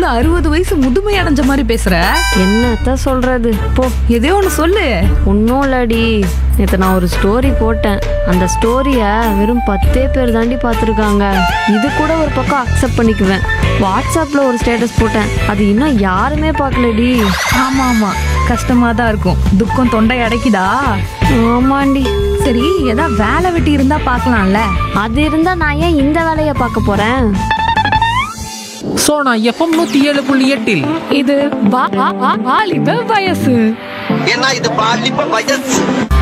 அதுக்குள்ள அறுபது வயசு முதுமை அடைஞ்ச மாதிரி பேசுற என்னத்த சொல்றது போ எதோ ஒண்ணு சொல்லு ஒன்றும் இல்லடி நேற்று நான் ஒரு ஸ்டோரி போட்டேன் அந்த ஸ்டோரியை வெறும் பத்தே பேர் தாண்டி பார்த்துருக்காங்க இது கூட ஒரு பக்கம் அக்செப்ட் பண்ணிக்குவேன் வாட்ஸ்அப்பில் ஒரு ஸ்டேட்டஸ் போட்டேன் அது இன்னும் யாருமே பார்க்கலடி ஆமா ஆமா கஷ்டமா தான் இருக்கும் துக்கம் தொண்டை அடைக்குதா ஆமாண்டி சரி ஏதா வேலை வெட்டி இருந்தா பார்க்கலாம்ல அது இருந்தால் நான் ஏன் இந்த வேலையை பார்க்க போகிறேன் சோனா எஃப்எம் நூத்தி ஏழு புள்ளி எட்டில் இது வா- வா- வா- வாலிப வயசு ஏன்னா இது பாலிப்ப வயசு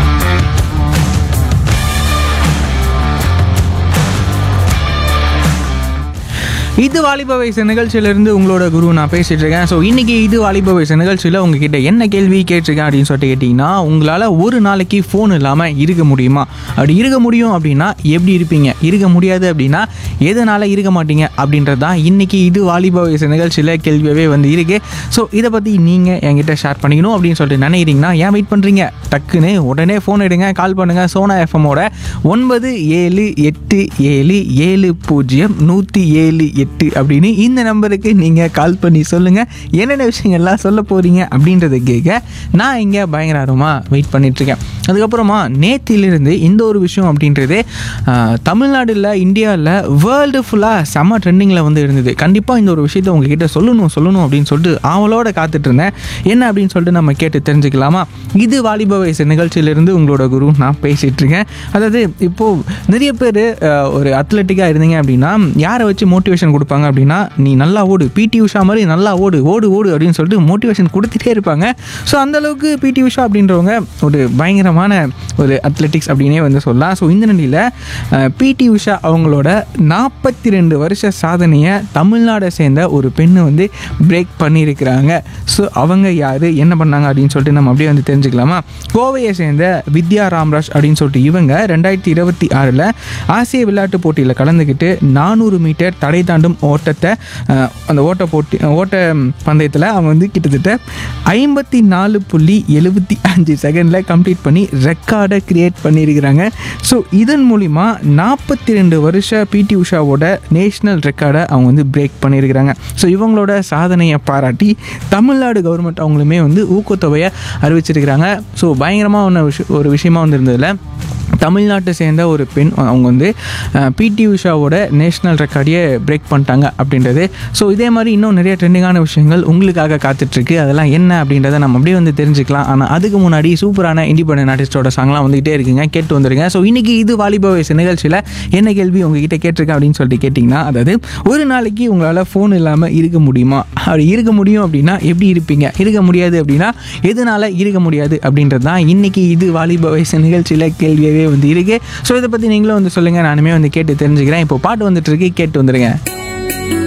இது வாலிப வயசு நிகழ்ச்சியிலிருந்து உங்களோட குரு நான் பேசிட்டு இருக்கேன் ஸோ இன்னைக்கு இது வாலிப வயசு நிகழ்ச்சியில் உங்ககிட்ட என்ன கேள்வி கேட்டிருக்கேன் அப்படின்னு சொல்லிட்டு கேட்டிங்கன்னா உங்களால் ஒரு நாளைக்கு ஃபோன் இல்லாமல் இருக்க முடியுமா அப்படி இருக்க முடியும் அப்படின்னா எப்படி இருப்பீங்க இருக்க முடியாது அப்படின்னா எதனால் இருக்க மாட்டீங்க அப்படின்றது தான் இன்னைக்கு இது வாலிப வயசு நிகழ்ச்சியில் கேள்வியாகவே வந்து இருக்கு ஸோ இதை பற்றி நீங்கள் என்கிட்ட ஷேர் பண்ணிக்கணும் அப்படின்னு சொல்லிட்டு நினைக்கிறீங்கன்னா ஏன் வெயிட் பண்ணுறீங்க டக்குன்னு உடனே ஃபோன் எடுங்க கால் பண்ணுங்கள் சோனா எஃப்எம்மோட ஒன்பது ஏழு எட்டு ஏழு ஏழு பூஜ்ஜியம் நூற்றி ஏழு எட்டு அப்படின்னு இந்த நம்பருக்கு நீங்கள் கால் பண்ணி சொல்லுங்கள் என்னென்ன விஷயங்கள்லாம் சொல்ல போகிறீங்க அப்படின்றத கேட்க நான் இங்கே பயங்கர ஆர்வமாக வெயிட் பண்ணிகிட்ருக்கேன் அதுக்கப்புறமா நேத்திலிருந்து இந்த ஒரு விஷயம் அப்படின்றது ஆஹ், தமிழ்நாடுல இந்தியாவில் வேர்ல்டு ஃபுல்லாக செம்ம ட்ரெண்டிங்கில் வந்து இருந்தது கண்டிப்பாக இந்த ஒரு விஷயத்தை உங்ககிட்ட சொல்லணும் சொல்லணும் அப்படின்னு சொல்லிட்டு ஆவலோட காத்துட்டு இருந்தேன் என்ன அப்படின்னு சொல்லிட்டு நம்ம கேட்டு தெரிஞ்சுக்கலாமா இது வாலிப வயசு நிகழ்ச்சியிலிருந்து உங்களோட குரு நான் பேசிகிட்டு இருக்கேன் அதாவது இப்போது நிறைய பேர் ஒரு அத்லட்டிக்காக இருந்தீங்க அப்படின்னா யாரை வச்சு மோட்டிவேஷன் கொடுப்பாங்க அப்படின்னா நீ நல்லா ஓடு பிடி உஷா மாதிரி நல்லா ஓடு ஓடு ஓடு அப்படின்னு சொல்லிட்டு மோட்டிவேஷன் கொடுத்துட்டே இருப்பாங்க ஸோ அந்தளவுக்கு பிடி உஷா அப்படின்றவங்க ஒரு பயங்கரமான ஒரு அத்லெட்டிக்ஸ் அப்படின்னே வந்து சொல்லலாம் ஸோ இந்த நிலையில் பிடி உஷா அவங்களோட நாற்பத்தி ரெண்டு வருஷ சாதனையை தமிழ்நாடை சேர்ந்த ஒரு பெண்ணு வந்து பிரேக் பண்ணியிருக்கிறாங்க ஸோ அவங்க யார் என்ன பண்ணாங்க அப்படின்னு சொல்லிட்டு நம்ம அப்படியே வந்து தெரிஞ்சுக்கலாமா கோவையை சேர்ந்த வித்யா ராம்ராஜ் அப்படின்னு சொல்லிட்டு இவங்க ரெண்டாயிரத்தி இருபத்தி ஆறில் ஆசிய விளையாட்டு போட்டியில் கலந்துக்கிட்டு நானூறு மீட்டர் தடை தாண்டும் ஓட்டத்தை அஹ், அந்த ஓட்ட போட்டி ஓட்ட பந்தயத்தில் அவங்க வந்து கிட்டத்தட்ட ஐம்பத்தி நாலு புள்ளி எழுபத்தி அஞ்சு செகண்டில் கம்ப்ளீட் பண்ணி ரெக்கார்டை கிரியேட் பண்ணியிருக்கிறாங்க ஸோ இதன் மூலிமா நாற்பத்தி ரெண்டு வருஷ பிடி உஷாவோட நேஷ்னல் ரெக்கார்டை அவங்க வந்து பிரேக் பண்ணியிருக்கிறாங்க ஸோ இவங்களோட சாதனையை பாராட்டி தமிழ்நாடு கவர்மெண்ட் அவங்களுமே வந்து ஊக்கத்தொகையை அறிவிச்சிருக்கிறாங்க ஸோ பயங்கரமாக ஒன்று விஷயம் ஒரு விஷயமா வந்து இருந்ததில் தமிழ்நாட்டை சேர்ந்த ஒரு பெண் அவங்க வந்து பிடி உஷாவோட நேஷ்னல் ரெக்கார்டையே பிரேக் பண்ணிட்டாங்க அப்படின்றது ஸோ இதே மாதிரி இன்னும் நிறைய ட்ரெண்டிங்கான விஷயங்கள் உங்களுக்காக காத்துட்ருக்கு அதெல்லாம் என்ன அப்படின்றத நம்ம அப்படியே வந்து தெரிஞ்சுக்கலாம் ஆனால் அதுக்கு முன்னாடி சூப்பரான இண்டிபெண்டன்ட் ஆர்டிஸ்டோட சாங்லாம் வந்துகிட்டே இருக்குங்க கேட்டு வந்துருங்க ஸோ இன்றைக்கி இது வாலிப வயசு நிகழ்ச்சியில் என்ன கேள்வி உங்ககிட்ட கேட்டிருக்கேன் அப்படின்னு சொல்லிட்டு கேட்டிங்கன்னா அதாவது ஒரு நாளைக்கு உங்களால் ஃபோன் இல்லாமல் இருக்க முடியுமா அப்படி இருக்க முடியும் அப்படின்னா எப்படி இருப்பீங்க இருக்க முடியாது அப்படின்னா எதனால் இருக்க முடியாது அப்படின்றது தான் இன்றைக்கி இது வாலிப வயசு நிகழ்ச்சியில் கேள்வியாகவே வந்து இருக்கு ஸோ இதை பற்றி நீங்களும் வந்து சொல்லுங்கள் நானுமே வந்து கேட்டு தெரிஞ்சுக்கிறேன் இப்போ பாட்டு வந்துட்டு இருக்கு கேட்டு வந்துருங்க